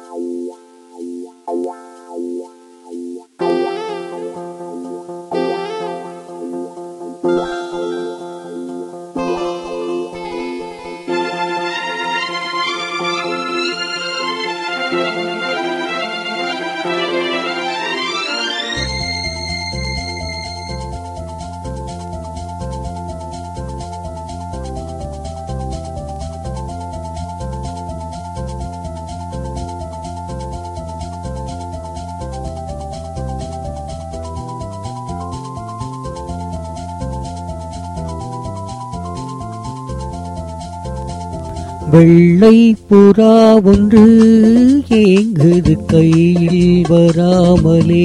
வெள்ளை புறா ஒன்று ஏங்குது கையில் வராமலே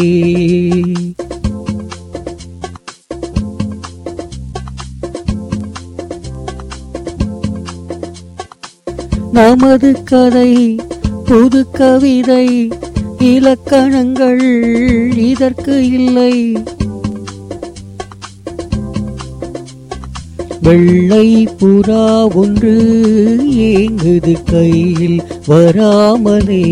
நமது கதை புது கவிதை இலக்கணங்கள் இதற்கு இல்லை வெள்ளை புறா ஒன்று ஏங்குது கையில் வராமலே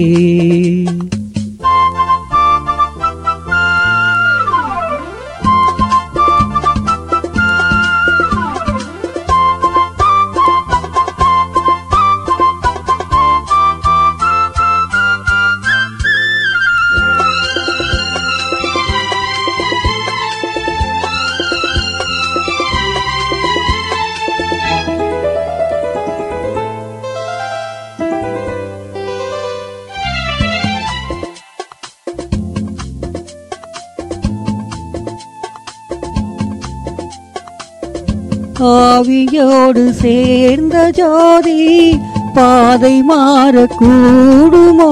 ஆவியோடு சேர்ந்த ஜோதி பாதை மாறக்கூடுமோ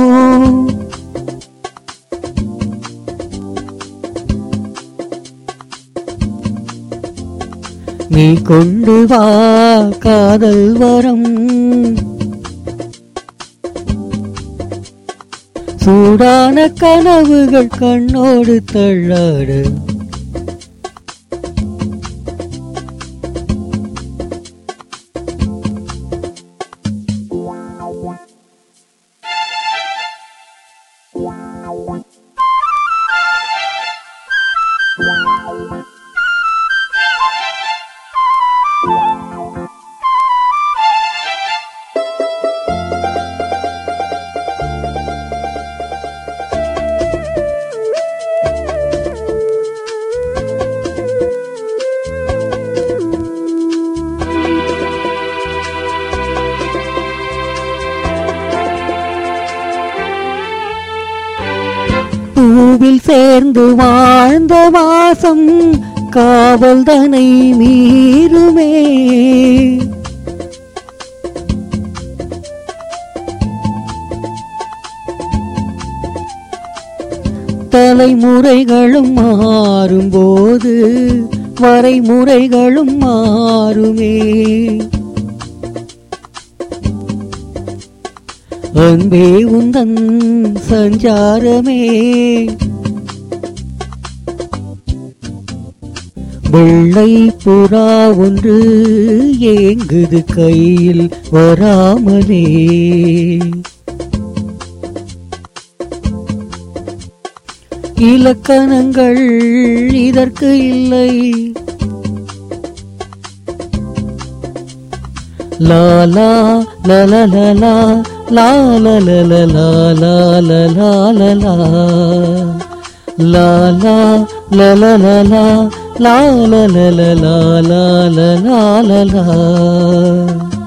நீ கொண்டு வா காதல் வரம் சூடான கனவுகள் கண்ணோடு தள்ளாட பூவில் சேர்ந்து வாழ்ந்த வாசம் காவல் தனை மீறுமே தலைமுறைகளும் மாறும்போது வரைமுறைகளும் மாறுமே அன்பே உந்தன் சஞ்சாரமே வெள்ளை புறா ஒன்று ஏங்குது கையில் வராமலே இலக்கணங்கள் இதற்கு இல்லை லாலா லலலலா லாலலலலா லாலலலலா லாலா லலலலா லாலலலலா லாலலலலா